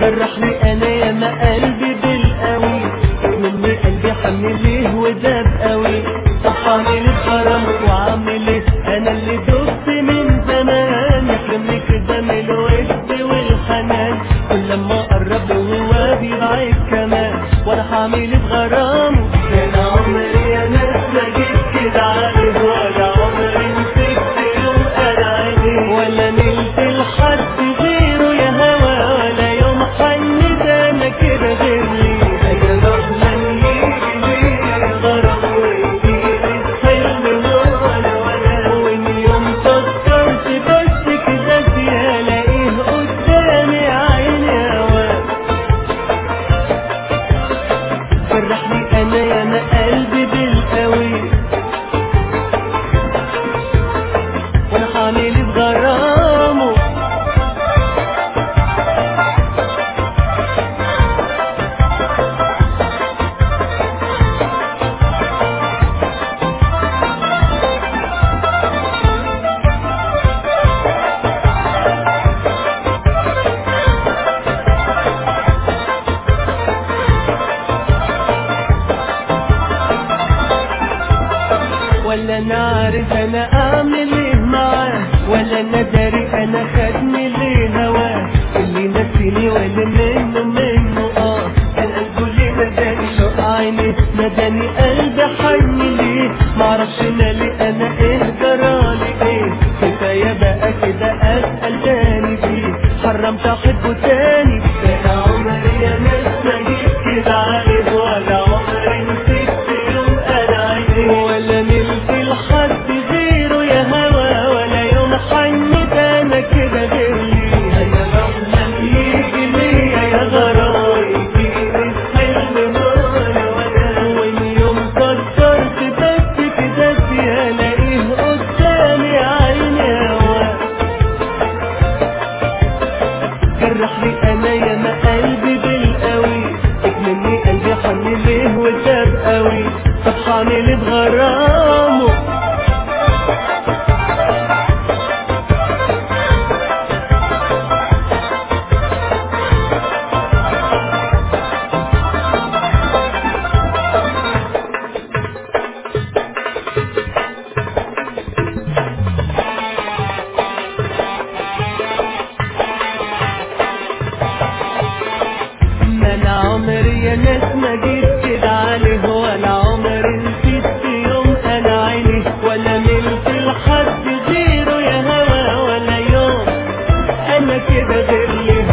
جرحني انا يا ما قلبي بالقوي مني قلبي حمل ليه وداب قوي صحاني للحرام وعامل ايه انا اللي دبت من زمان يحرمني كده من الود والحنان كل لما قرب وهو بيبعد كمان وانا حامل بغرامه كان عمري يا ناس ما جيت كده عليه ولا عمري مسكت يوم انا عيني ولا نلت لحد غيره يا هوا ولا يوم حنت انا كده غير لي انا لحظه يجي ليا غرام ويجيلي الحلم ولا ولا وان يوم فكرت بس كده زيادة الاقيه قدامي عيني هوا فرحني انا يا ما قلبي بالقوي وانا حامل بغرامه ولا انا عارف انا اعمل ايه معاه ولا انا داري انا خدني ليه هواه اللي نسيني ولا منه منه اه كان قلبه ليه نداني شوق عيني نداني قلبي حن ليه معرفش انا ليه انا ايه جرالي ايه كفايه بقى كده اسال تاني فيه حرمت احبه تاني انا عمري يا ناس ما جيت كده عليه ولا عمري مسكت يوم انا عيني ولا نلت لحد غيره يا هوا ولا يوم حنت انا كده غير لي انا بحلم يجي ليا يا غرام يجيلي الحلم ولا ولا وان يوم فكرت بس كده فيها الاقيه قدامي عيني هوا جرحني انا يا ما قلبي بالقوي مني قلبي حن ليه وتاب قوي صحاني ليه بغرامه ما انا عمري يا ناس ما جيت كده عليه ولا عمري نسيت في يوم انا عيني ولا ملت لحد غيره يا هوا ولا يوم انا كده غير ليه